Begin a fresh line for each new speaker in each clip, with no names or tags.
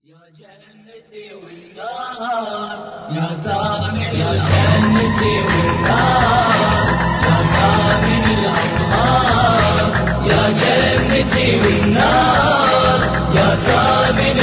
يا جنتي والنار يا ثامن يا جنتي والنار يا ثامن الأطهار يا جنتي والنار يا ثامن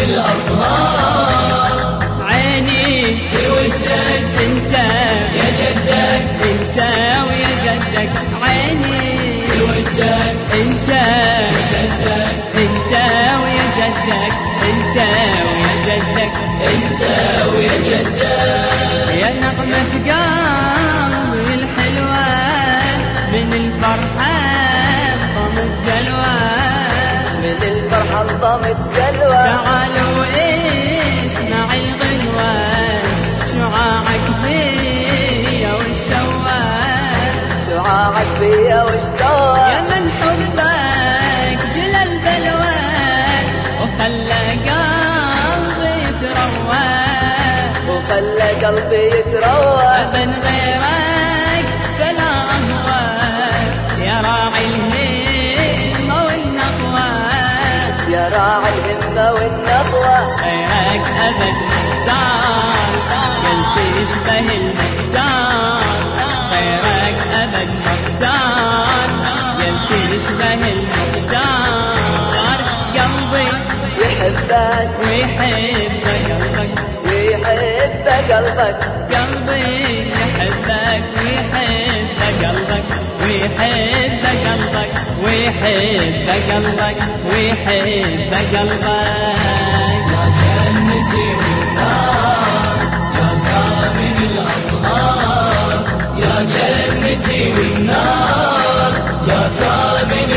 الأطهار
عيني
تودك
انت
يا جدك
انت ويا جدك عيني
تودك
انت
يا جدك
انت ويا جدك انت ويا جدك
انت ويا جدك
يا نغمة قلبي الحلوة من الفرحة انضمت جلوة
من الفرحة انضمت جلوة
تعالوا اسمع الغنوة شعاعك فيا وش سوى
شعاعك فيا وش سوى
يا من حبك جل البلوى وخلى قلبي يتروى
وخلى قلبي يتروى
أبن غيرك فلا أهوى يا راعي الهمة والنقوى
يا راعي الهمة والنقوى
غيرك أبد مختار قلبي يشبه المختار غيرك أبد مختار قلبي يشبه المختار قلبي
يحبك
ويحب قلبك
ويحب قلبك
قلبي يحبك ويحب قلبك ويحب قلبك ويحب قلبك ويحب قلبك
يا جنتي والنار يا ثامن الأطهار يا جنتي والنار يا ثامن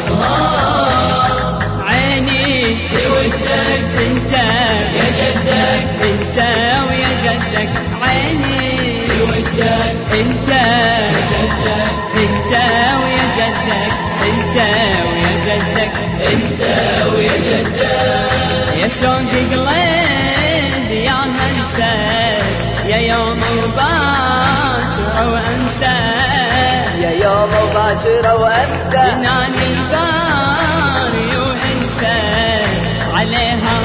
الأطهار
عيني
تودك
انت
يا جدك
انت ويا جدك عيني
تودك
انت
يا جدك
انت ويا جدك انت ويا جدك
انت ويا جدك
يا شوق قلبي يا منسى يا يوم وباكر وانسى
يا يوم وباكر وأمسى
جنان الباري وانسى عليها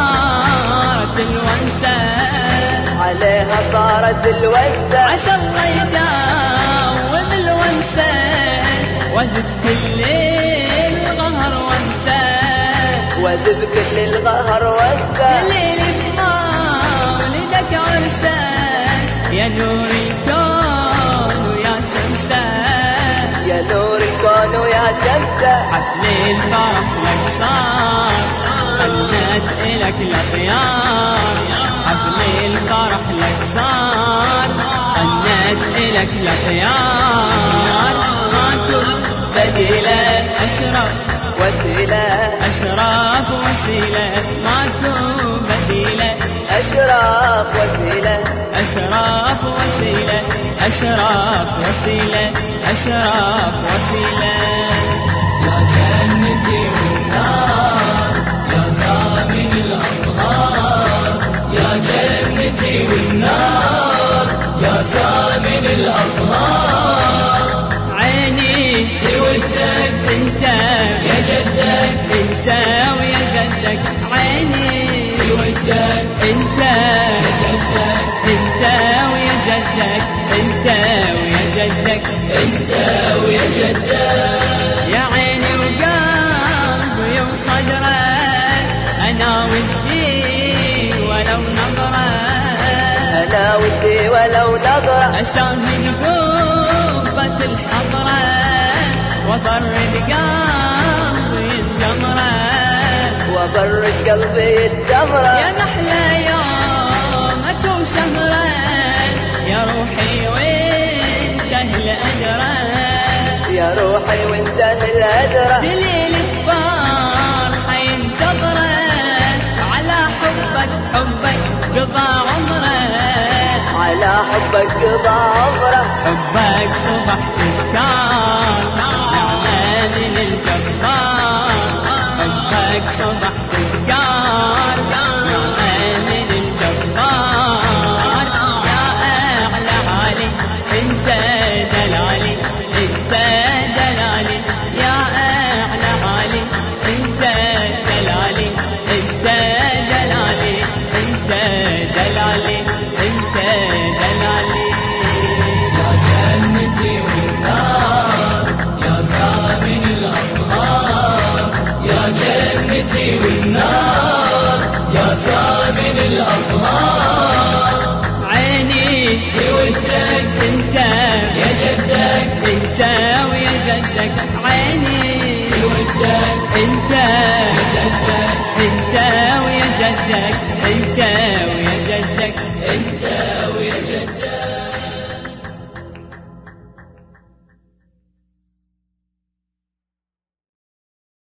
صارت الونسة
عليها صارت الونسة
عسى الله يداوم الونسة وذب كل الغهر وانسى
وذب كل الغهر وانسى
الليل بمولدك عرسه يا نور الكون ويا شمسه
يا نور الكون ويا شمسة
حفل الفرح لك صار غنت إلك الأطيار حفل الفرح لك صار غنت إلك الأطيار ماكو بديلة أشرف
وسيلة
أشرف وسيلة ماكو بديلة
أشراف وسيلة
أشراف وسيلة أشراف وسيلة أشراف وسيلة
يا جنتي والنار يا ثامن الأطهار يا جنتي والنار يا ثامن الأطهار
عيني
تودك
انت
يا جدك
انت ويا جدك عيني
تودك
انت
يا جدك
انت ويا جدك انت ويا جدك
انت ويا جدك
يا عيني وقلبي وصدره انا ودي ولو نظره
أنا ودي ولو نظرة
أشاهد قوة الحضرة وبرد قلبي الجمرة
وبرد قلبي الجمرة
يا محلى يومك وشهرة يا روحي وانت الأجرة
يا روحي وانت الهجرة
دليل كبار حينتظره على حبك حبك قضى عمره
على حبك قضى عمره
حبك صبح تذكار نعمة من الجبار حبك صبح تذكار نعمة من الجبار يا أعلى علي انت دلالي انت دلالي يا أعلى علي انت دلالي انت دلالي انت
يا جدك
انت ويا جدك عيني
ودك
انت
يا جدك
انت ويا جدك انت ويا جدك
انت